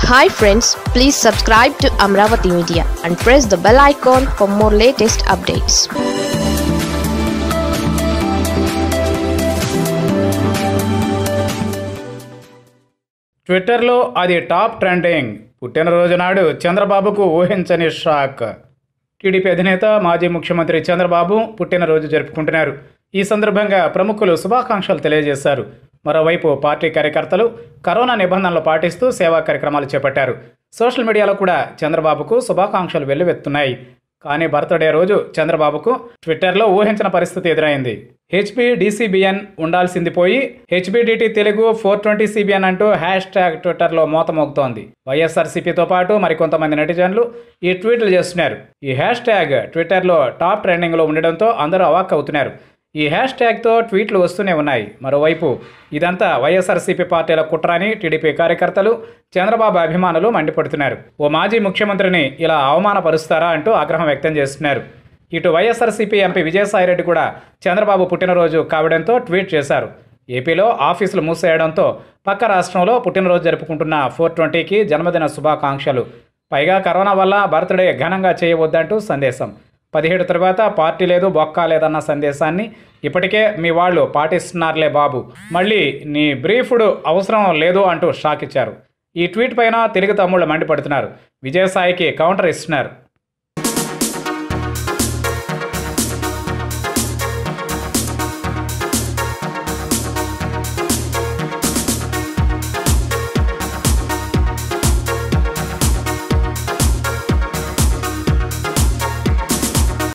hi friends please subscribe to Amaravati media and press the bell icon for more latest updates ట్విట్టర్లో అది top trending పుట్టినరోజు నాడు చంద్రబాబుకు ఊహించని షాక్ టీడీపీ అధినేత మాజీ ముఖ్యమంత్రి చంద్రబాబు పుట్టినరోజు జరుపుకుంటున్నారు ఈ సందర్భంగా ప్రముఖులు శుభాకాంక్షలు తెలియజేశారు మరోవైపు పార్టీ కార్యకర్తలు కరోనా నిబంధనలు పాటిస్తూ సేవా కార్యక్రమాలు చేపట్టారు సోషల్ మీడియాలో కూడా చంద్రబాబుకు శుభాకాంక్షలు వెల్లువెత్తున్నాయి కానీ బర్త్డే రోజు చంద్రబాబుకు ట్విట్టర్లో ఊహించిన పరిస్థితి ఎదురైంది హెచ్పి డిసిబిఎన్ ఉండాల్సింది పోయి హెచ్బిడిటి తెలుగు ఫోర్ ట్వంటీ సిబిఎన్ అంటూ హ్యాష్ ట్యాగ్ ట్విట్టర్లో మోతమోగుతోంది వైఎస్ఆర్సీపీతో పాటు మరికొంతమంది నెటిజన్లు ఈ ట్వీట్లు చేస్తున్నారు ఈ హ్యాష్ ట్యాగ్ ట్విట్టర్లో టాప్ ట్రెండింగ్లో ఉండడంతో అందరూ అవాక్ అవుతున్నారు ఈ హ్యాష్ ట్యాగ్తో ట్వీట్లు వస్తూనే ఉన్నాయి మరోవైపు ఇదంతా వైఎస్ఆర్సీపీ పార్టీల కుట్ర అని టీడీపీ కార్యకర్తలు చంద్రబాబు అభిమానులు మండిపడుతున్నారు ఓ మాజీ ముఖ్యమంత్రిని ఇలా అవమానపరుస్తారా అంటూ ఆగ్రహం వ్యక్తం చేస్తున్నారు ఇటు వైఎస్ఆర్సీపీ ఎంపీ విజయసాయిరెడ్డి కూడా చంద్రబాబు పుట్టినరోజు కావడంతో ట్వీట్ చేశారు ఏపీలో ఆఫీసులు మూసేయడంతో పక్క రాష్ట్రంలో పుట్టినరోజు జరుపుకుంటున్న ఫోర్ ట్వంటీకి జన్మదిన శుభాకాంక్షలు పైగా కరోనా వల్ల బర్త్డే ఘనంగా చేయవద్దంటూ సందేశం పదిహేడు తర్వాత పార్టీ లేదు బొక్క లేదన్న సందేశాన్ని ఇప్పటికే మీ వాళ్ళు పాటిస్తున్నారులే బాబు మళ్ళీ నీ బ్రీఫుడు అవసరం లేదు అంటూ షాక్ ఇచ్చారు ఈ ట్వీట్ పైన తెలుగు తమ్ముళ్ళు మండిపడుతున్నారు విజయసాయికి కౌంటర్ ఇస్తున్నారు